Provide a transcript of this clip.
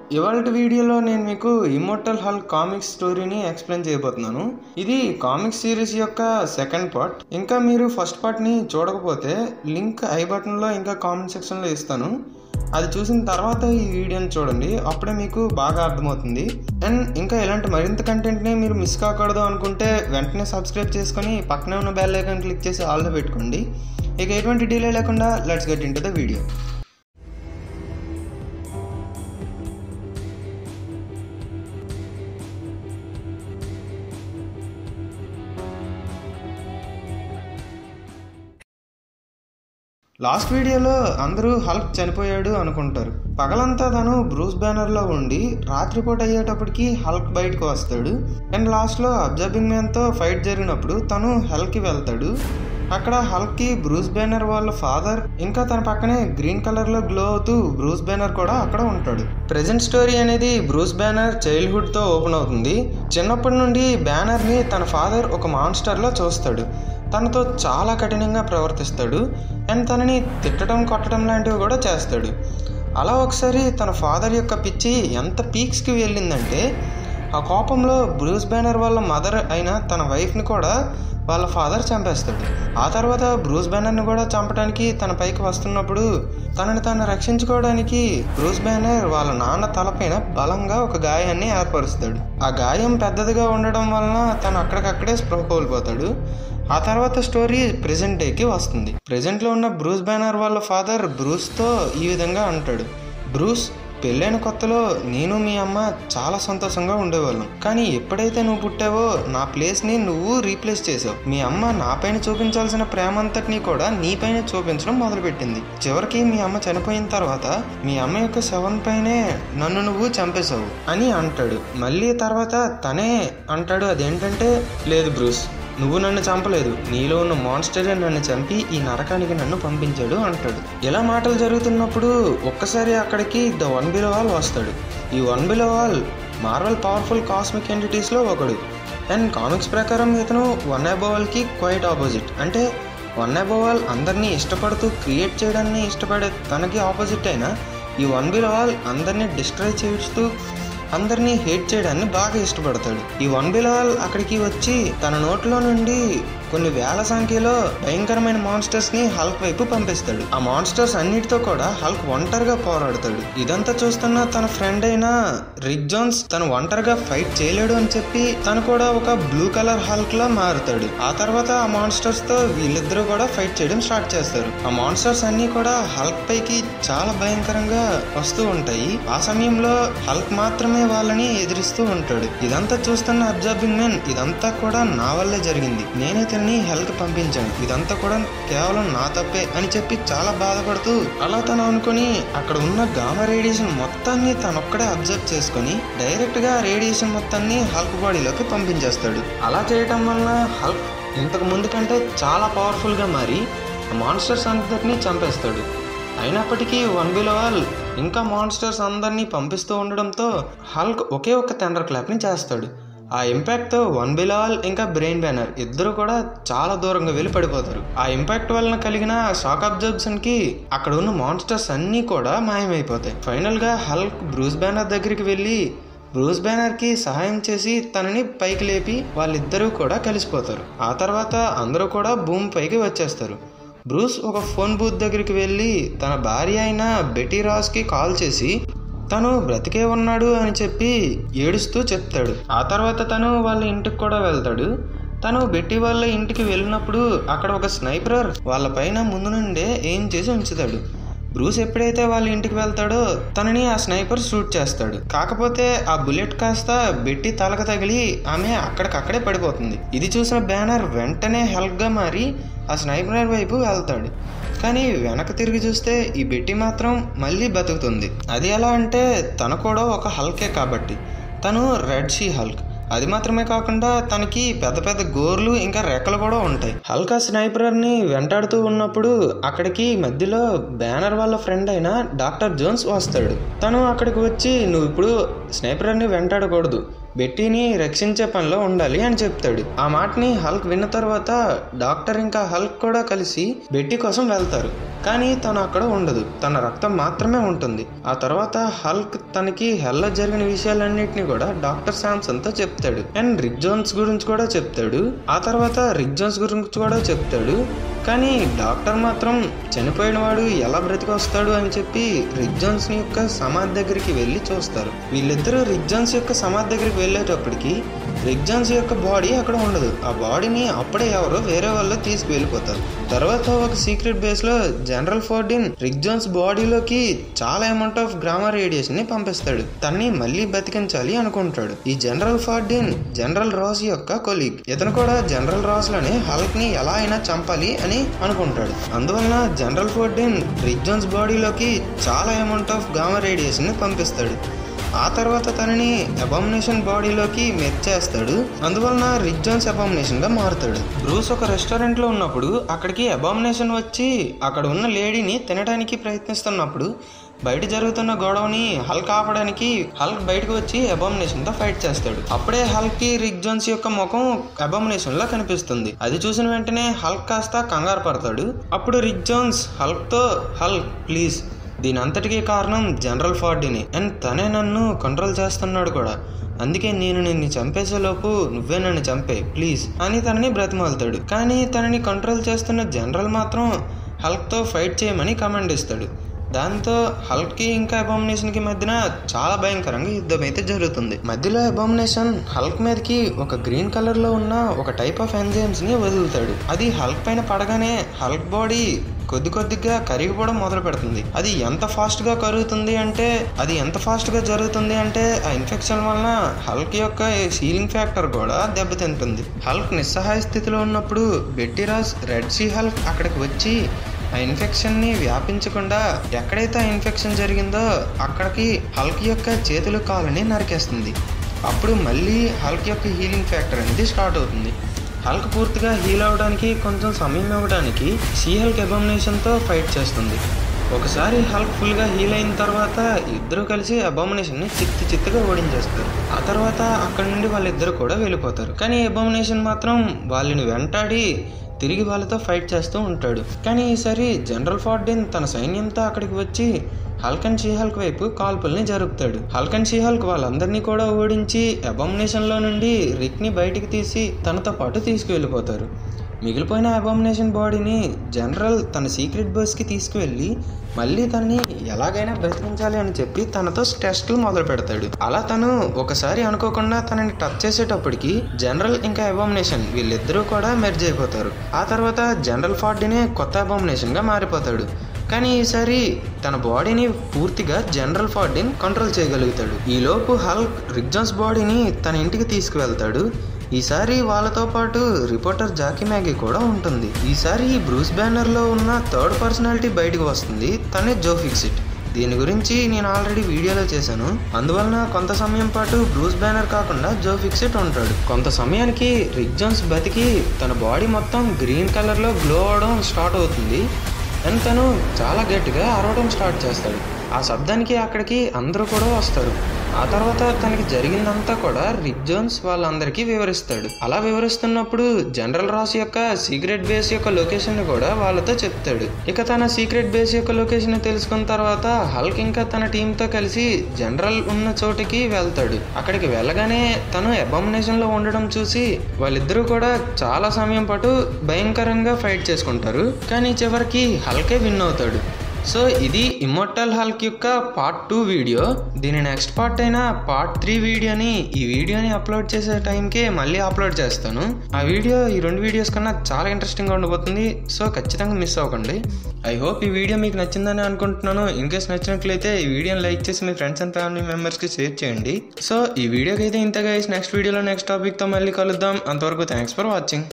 ఇవాళ వీడియోలో నేను మీకు ఇమ్మోర్టల్ హల్ కామిక్స్ స్టోరీని ఎక్స్ప్లెయిన్ చేయబోతున్నాను ఇది కామిక్స్ సిరీస్ యొక్క సెకండ్ పార్ట్ ఇంకా మీరు ఫస్ట్ పార్ట్ని చూడకపోతే లింక్ ఐ బటన్లో ఇంకా కామెంట్ సెక్షన్లో ఇస్తాను అది చూసిన తర్వాత ఈ వీడియోని చూడండి అప్పుడే మీకు బాగా అర్థమవుతుంది అండ్ ఇంకా ఇలాంటి మరింత కంటెంట్ని మీరు మిస్ కాకూడదు అనుకుంటే వెంటనే సబ్స్క్రైబ్ చేసుకొని పక్కనే ఉన్న బెల్ ఐకాన్ క్లిక్ చేసి ఆల్లో పెట్టుకోండి ఇక ఎటువంటి డిలే లేకుండా let's get into the video లాస్ట్ వీడియోలో అందరూ హల్క్ చనిపోయాడు అనుకుంటారు పగలంతా తను బ్రూస్ బ్యానర్లో ఉండి రాత్రిపూట అయ్యేటప్పటికి హల్క్ బయటకు వస్తాడు అండ్ లాస్ట్లో అబ్జర్వింగ్ మ్యాన్తో ఫైట్ జరిగినప్పుడు తను హెల్కి వెళ్తాడు అక్కడ హల్క్కి బ్రూస్ బ్యానర్ వాళ్ళ ఫాదర్ ఇంకా తన పక్కనే గ్రీన్ కలర్లో గ్లో అవుతూ బ్రూస్ బ్యానర్ కూడా అక్కడ ఉంటాడు ప్రెజెంట్ స్టోరీ అనేది బ్రూస్ బ్యానర్ చైల్డ్హుడ్తో ఓపెన్ అవుతుంది చిన్నప్పటి నుండి బ్యానర్ని తన ఫాదర్ ఒక మాన్స్టర్లో చూస్తాడు తనతో చాలా కఠినంగా ప్రవర్తిస్తాడు అండ్ తనని తిట్టడం కొట్టడం లాంటివి కూడా చేస్తాడు అలా ఒకసారి తన ఫాదర్ యొక్క పిచ్చి ఎంత పీక్స్కి వెళ్ళిందంటే ఆ కోపంలో బ్రూస్ బ్యానర్ వాళ్ళ మదర్ అయిన తన వైఫ్ని కూడా వాళ్ళ ఫాదర్ చంపేస్తాడు ఆ తర్వాత బ్రూస్ బ్యానర్ని కూడా చంపడానికి తన పైకి వస్తున్నప్పుడు తనని తను రక్షించుకోవడానికి బ్రూస్ బ్యానర్ వాళ్ళ నాన్న తలపైన బలంగా ఒక గాయాన్ని ఏర్పరుస్తాడు ఆ గాయం పెద్దదిగా ఉండడం వలన తను అక్కడికక్కడే స్పృహ కోల్పోతాడు ఆ తర్వాత స్టోరీ ప్రెజెంట్ డేకి వస్తుంది ప్రెజెంట్లో ఉన్న బ్రూస్ బ్యానర్ వాళ్ళ ఫాదర్ బ్రూస్తో ఈ విధంగా అంటాడు బ్రూస్ పెళ్ళైన కొత్తలో నేను మీ అమ్మ చాలా సంతోషంగా ఉండేవాళ్ళం కానీ ఎప్పుడైతే నువ్వు పుట్టావో నా ప్లేస్ని నువ్వు రీప్లేస్ చేసావు మీ అమ్మ నాపైన చూపించాల్సిన ప్రేమ అంతటినీ కూడా నీపైన చూపించడం మొదలుపెట్టింది చివరికి మీ అమ్మ చనిపోయిన తర్వాత మీ అమ్మ యొక్క శవం పైనే నన్ను నువ్వు చంపేశావు అని అంటాడు మళ్ళీ తర్వాత తనే అంటాడు అదేంటంటే లేదు బ్రూస్ నువ్వు నన్ను చంపలేదు నీలో ఉన్న మాన్స్టరే నన్ను చంపి ఈ నరకానికి నన్ను పంపించాడు అంటాడు ఇలా మాటలు జరుగుతున్నప్పుడు ఒక్కసారి అక్కడికి ద వన్ బిలో వాల్ వస్తాడు ఈ one below all Marvel powerful cosmic ఎంటిటీస్లో ఒకడు అండ్ కామిక్స్ ప్రకారం ఇతను వన్ అబోవల్కి క్వైట్ ఆపోజిట్ అంటే వన్ అబోవల్ అందరినీ ఇష్టపడుతూ క్రియేట్ చేయడాన్ని ఇష్టపడే తనకి ఆపోజిట్ అయిన ఈ వన్ బిలో వాల్ అందరినీ డిస్ట్రాయ్ చేస్తూ అందరినీ హేట్ చేయడాన్ని బాగా ఇష్టపడతాడు ఈ వన్ బిలాల్ అక్కడికి వచ్చి తన నోట్లో నుండి కొన్ని వేల సంఖ్యలో భయంకరమైన మాన్స్టర్స్ ని హల్క్ వైపు పంపిస్తాడు ఆ మాన్స్టర్స్ అన్నిటితో కూడా హల్క్ ఒంటరిగా పోరాడతాడు ఇదంతా చూస్తున్న తన ఫ్రెండ్ అయిన రిక్ జోన్స్ తను ఒంటరిగా ఫైట్ చేయలేడు అని చెప్పి తను కూడా ఒక బ్లూ కలర్ హల్క్ లా మారుతాడు ఆ తర్వాత ఆ మాన్స్టర్స్ తో వీళ్ళిద్దరూ కూడా ఫైట్ చేయడం స్టార్ట్ చేస్తారు ఆ మాన్స్టర్స్ అన్ని కూడా హల్క్ పైకి చాలా భయంకరంగా వస్తూ ఉంటాయి ఆ సమయంలో హల్క్ మాత్రమే వాళ్ళని ఎదిరిస్తూ ఉంటాడు ఇదంతా చూస్తున్న అబ్జర్వింగ్ మెన్ ఇదంతా కూడా నా వల్లే జరిగింది నేనే తనని హెల్త్ పంపించాను ఇదంతా కూడా కేవలం నా తప్పే అని చెప్పి చాలా బాధపడుతూ అలా తను అనుకుని అక్కడ ఉన్న గామా రేడియేషన్ మొత్తాన్ని తనొక్కడే అబ్జర్వ్ చేసుకుని డైరెక్ట్ గా రేడియేషన్ మొత్తాన్ని హల్క్ బాడీలోకి పంపించేస్తాడు అలా చేయటం వలన హల్క్ ఇంతకు ముందు కంటే చాలా పవర్ఫుల్ గా మారి మాన్స్టర్స్ అందరినీ చంపేస్తాడు అయినప్పటికీ వన్ బిలో వాల్ ఇంకా మాన్స్టర్స్ అందరినీ పంపిస్తూ ఉండడంతో హల్క్ ఒకే ఒక్క థండర్ క్లాప్ని చేస్తాడు ఆ ఇంపాక్ట్తో వన్ బిలాల్ ఇంకా బ్రెయిన్ బ్యానర్ ఇద్దరు కూడా చాలా దూరంగా వెళ్ళి పడిపోతారు ఆ ఇంపాక్ట్ వలన కలిగిన షాక్ అబ్జర్బ్షన్కి అక్కడ ఉన్న మాన్స్టర్స్ అన్నీ కూడా మాయమైపోతాయి ఫైనల్గా హల్క్ బ్రూస్ బ్యానర్ దగ్గరికి వెళ్ళి బ్రూస్ బ్యానర్కి సహాయం చేసి తనని పైకి లేపి వాళ్ళిద్దరూ కూడా కలిసిపోతారు ఆ తర్వాత అందరూ కూడా భూమి పైకి వచ్చేస్తారు బ్రూస్ ఒక ఫోన్ బూత్ దగ్గరికి వెళ్ళి తన భార్య అయిన బెటీ రాస్కి కాల్ చేసి తను బ్రతికే ఉన్నాడు అని చెప్పి ఏడుస్తూ చెప్తాడు ఆ తర్వాత తను వాళ్ళ ఇంటికి కూడా వెళ్తాడు తను బెట్టి వాళ్ళ ఇంటికి వెళ్ళినప్పుడు అక్కడ ఒక స్నైపర్ వాళ్ళ పైన ముందు నుండే ఏం చేసి ఉంచుతాడు బ్రూస్ ఎప్పుడైతే వాళ్ళ ఇంటికి వెళ్తాడో తనని ఆ స్నైపర్ షూట్ చేస్తాడు కాకపోతే ఆ బుల్లెట్ కాస్త బెట్టి తలకు తగిలి ఆమె అక్కడికక్కడే పడిపోతుంది ఇది చూసిన బ్యానర్ వెంటనే హెల్ప్గా మారి ఆ స్నైపర్ వైపు వెళ్తాడు కానీ వెనక తిరిగి చూస్తే ఈ బెట్టి మాత్రం మళ్ళీ బతుకుతుంది అది ఎలా అంటే తను కూడా ఒక హల్కే కాబట్టి తను రెడ్ షీ హల్క్ అది మాత్రమే కాకుండా తనకి పెద్ద పెద్ద గోర్లు ఇంకా రెక్కలు కూడా ఉంటాయి హల్కా స్నైపర్ని వెంటాడుతూ ఉన్నప్పుడు అక్కడికి మధ్యలో బ్యానర్ వాళ్ళ ఫ్రెండ్ అయిన డాక్టర్ జోన్స్ వస్తాడు తను అక్కడికి వచ్చి నువ్వు ఇప్పుడు స్నైపర్ని వెంటాడకూడదు బెట్టీని రక్షించే పనిలో ఉండాలి అని చెప్తాడు ఆ మాటని హల్క్ విన్న తర్వాత డాక్టర్ ఇంకా హల్క్ కూడా కలిసి బెట్టీ కోసం వెళ్తారు కానీ తను అక్కడ ఉండదు తన రక్తం మాత్రమే ఉంటుంది ఆ తర్వాత హల్క్ తనకి హెల్లో జరిగిన విషయాలన్నింటినీ కూడా డాక్టర్ శాంసన్ తో చెప్తాడు అండ్ రిక్ జోన్స్ గురించి కూడా చెప్తాడు ఆ తర్వాత రిక్ జోన్స్ గురించి కూడా చెప్తాడు కానీ డాక్టర్ మాత్రం చనిపోయిన వాడు ఎలా బ్రతికి వస్తాడు అని చెప్పి రిక్ జోన్స్ యొక్క సమాధి దగ్గరికి వెళ్ళి చూస్తారు వీళ్ళిద్దరూ రిక్ జోన్స్ యొక్క సమాధి దగ్గరికి వెళ్ళేటప్పటికి రిక్ జోన్స్ యొక్క బాడీ అక్కడ ఉండదు ఆ బాడీని అప్పుడే ఎవరో వేరే వాళ్ళు తీసుకువెళ్ళిపోతారు తర్వాత ఒక సీక్రెట్ బేస్ లో జనరల్ ఫోర్డిన్ రిక్ జోన్స్ బాడీలోకి చాలా అమౌంట్ ఆఫ్ గ్రామా రేడియేషన్ ని పంపిస్తాడు తన్ని మళ్ళీ బతికించాలి అనుకుంటాడు ఈ జనరల్ ఫార్డిన్ జనరల్ రాస్ యొక్క కొలీగ్ ఇతను కూడా జనరల్ రాస్ లోనే హల్క్ ని ఎలా అయినా చంపాలి అని అనుకుంటాడు అందువలన జనరల్ ఫోర్డిన్ రిక్ జోన్స్ బాడీలోకి చాలా అమౌంట్ ఆఫ్ గామా రేడియేషన్ ని పంపిస్తాడు ఆ తర్వాత తనని అబామినేషన్ బాడీలోకి మెచ్చేస్తాడు అందువలన రిక్ జోన్స్ అబామినేషన్ గా మారుతాడు బ్రూస్ ఒక రెస్టారెంట్ లో ఉన్నప్పుడు అక్కడికి అబామినేషన్ వచ్చి అక్కడ ఉన్న లేడీని తినడానికి ప్రయత్నిస్తున్నప్పుడు బయట జరుగుతున్న గొడవని హల్క్ ఆపడానికి హల్క్ బయటకు వచ్చి అబామినేషన్ తో ఫైట్ చేస్తాడు అప్పుడే హల్క్ కి రిక్ జోన్స్ యొక్క ముఖం అబామినేషన్ లో కనిపిస్తుంది అది చూసిన వెంటనే హల్క్ కాస్త కంగారు పడతాడు అప్పుడు రిక్ జోన్స్ హల్క్ తో హల్క్ ప్లీజ్ దీని అంతటికీ కారణం జనరల్ ఫార్డీని అండ్ తనే నన్ను కంట్రోల్ చేస్తున్నాడు కూడా అందుకే నేను నిన్ను చంపేసేలోపు నువ్వే నన్ను చంపే ప్లీజ్ అని తనని బ్రతిమాలుతాడు కానీ తనని కంట్రోల్ చేస్తున్న జనరల్ మాత్రం హల్క్తో ఫైట్ చేయమని కమాండ్ ఇస్తాడు దాంతో హల్క్ కి ఇంకా అబామినేషన్ కి మధ్యన చాలా భయంకరంగా యుద్ధం అయితే జరుగుతుంది మధ్యలో అబామినేషన్ హల్క్ మీదకి ఒక గ్రీన్ కలర్ లో ఉన్న ఒక టైప్ ఆఫ్ ఎంజైమ్స్ ని వదులుతాడు అది హల్క్ పైన పడగానే హల్క్ బాడీ కొద్ది కొద్దిగా కరిగిపోవడం మొదలు పెడుతుంది అది ఎంత ఫాస్ట్ గా కరుగుతుంది అంటే అది ఎంత ఫాస్ట్ గా జరుగుతుంది అంటే ఆ ఇన్ఫెక్షన్ వలన హల్క్ యొక్క సీలింగ్ ఫ్యాక్టర్ కూడా దెబ్బతింటుంది హల్క్ నిస్సహాయ స్థితిలో ఉన్నప్పుడు బెట్టిరాజ్ రెడ్ సీ హల్క్ అక్కడికి వచ్చి ఆ ఇన్ఫెక్షన్ ని వ్యాపించకుండా ఎక్కడైతే ఆ ఇన్ఫెక్షన్ జరిగిందో అక్కడికి హల్క్ యొక్క చేతులు కాలని నరికేస్తుంది అప్పుడు మళ్ళీ హల్క్ యొక్క హీలింగ్ ఫ్యాక్టర్ అనేది స్టార్ట్ అవుతుంది హల్క్ పూర్తిగా హీల్ అవడానికి కొంచెం సమయం ఇవ్వడానికి సీ హల్క్ అబామినేషన్తో ఫైట్ చేస్తుంది ఒకసారి హల్క్ ఫుల్గా హీల్ అయిన తర్వాత ఇద్దరు కలిసి అబామినేషన్ని చిత్తి చిత్తుగా ఓడించేస్తారు ఆ తర్వాత అక్కడి నుండి వాళ్ళిద్దరు కూడా వెళ్ళిపోతారు కానీ అబామినేషన్ మాత్రం వాళ్ళని వెంటాడి తిరిగి వాళ్ళతో ఫైట్ చేస్తూ ఉంటాడు కానీ ఈసారి జనరల్ ఫార్డిన్ తన సైన్యంతో అక్కడికి వచ్చి హల్క్ అండ్ షీహల్క్ వైపు కాల్పుల్ని జరుపుతాడు హల్క్ అండ్ షీహల్క్ వాళ్ళందరినీ కూడా ఓడించి అబామినేషన్ లో నుండి రిక్ ని బయటికి తీసి తనతో పాటు తీసుకువెళ్ళిపోతారు మిగిలిపోయిన అబామినేషన్ బాడీని జనరల్ తన సీక్రెట్ బస్కి తీసుకువెళ్ళి మళ్ళీ తనని ఎలాగైనా బ్రతికించాలి అని చెప్పి తనతో టెస్టులు మొదలు పెడతాడు అలా తను ఒకసారి అనుకోకుండా తనని టచ్ చేసేటప్పటికి జనరల్ ఇంకా అబామినేషన్ వీళ్ళిద్దరూ కూడా మెర్జ్ అయిపోతారు ఆ తర్వాత జనరల్ ఫార్డీనే కొత్త అబామినేషన్ గా మారిపోతాడు కానీ ఈసారి తన బాడీని పూర్తిగా జనరల్ ఫార్డిన్ కంట్రోల్ చేయగలుగుతాడు ఈలోపు హల్క్ రిగ్జాన్స్ బాడీని తన ఇంటికి తీసుకువెళ్తాడు ఈసారి వాళ్ళతో పాటు రిపోర్టర్ జాకీ మ్యాగీ కూడా ఉంటుంది ఈసారి ఈ బ్రూస్ బ్యానర్ లో ఉన్న థర్డ్ పర్సనాలిటీ బయటకు వస్తుంది తనే జో ఫిక్సిట్ దీని గురించి నేను ఆల్రెడీ వీడియోలో చేశాను అందువలన కొంత సమయం పాటు బ్రూస్ బ్యానర్ కాకుండా జో ఫిక్సిట్ ఉంటాడు కొంత సమయానికి రిక్ జోన్స్ బతికి తన బాడీ మొత్తం గ్రీన్ కలర్లో గ్లో అవడం స్టార్ట్ అవుతుంది అండ్ తను చాలా గట్టిగా అరవడం స్టార్ట్ చేస్తాడు ఆ శబ్దానికి అక్కడికి అందరూ కూడా వస్తారు ఆ తర్వాత తనకి జరిగిందంతా కూడా రిక్ జోన్స్ వాళ్ళందరికీ వివరిస్తాడు అలా వివరిస్తున్నప్పుడు జనరల్ రాస్ యొక్క సీక్రెట్ బేస్ యొక్క లొకేషన్ కూడా వాళ్ళతో చెప్తాడు ఇక తన సీక్రెట్ బేస్ యొక్క లొకేషన్ తెలుసుకున్న తర్వాత హల్క్ ఇంకా తన టీమ్ తో కలిసి జనరల్ ఉన్న చోటికి వెళ్తాడు అక్కడికి వెళ్ళగానే తను అబామినేషన్ లో ఉండడం చూసి వాళ్ళిద్దరూ కూడా చాలా సమయం పాటు భయంకరంగా ఫైట్ చేసుకుంటారు కానీ చివరికి హల్కే విన్ అవుతాడు సో ఇది ఇమ్మోర్టల్ హల్క్ యొక్క పార్ట్ టూ వీడియో దీని నెక్స్ట్ పార్ట్ అయిన పార్ట్ త్రీ వీడియోని ఈ వీడియోని అప్లోడ్ చేసే టైంకే మళ్ళీ అప్లోడ్ చేస్తాను ఆ వీడియో ఈ రెండు వీడియోస్ కన్నా చాలా ఇంట్రెస్టింగ్గా ఉండబోతుంది సో ఖచ్చితంగా మిస్ అవ్వకండి ఐ హోప్ ఈ వీడియో మీకు నచ్చిందని అనుకుంటున్నాను ఇన్ కేస్ నచ్చినట్లయితే ఈ వీడియోని లైక్ చేసి మీ ఫ్రెండ్స్ అండ్ ఫ్యామిలీ మెంబర్స్కి షేర్ చేయండి సో ఈ వీడియోకి అయితే ఇంతగా నెక్స్ట్ వీడియోలో నెక్స్ట్ టాపిక్తో మళ్ళీ కలుద్దాం అంతవరకు థ్యాంక్స్ ఫర్ వాచింగ్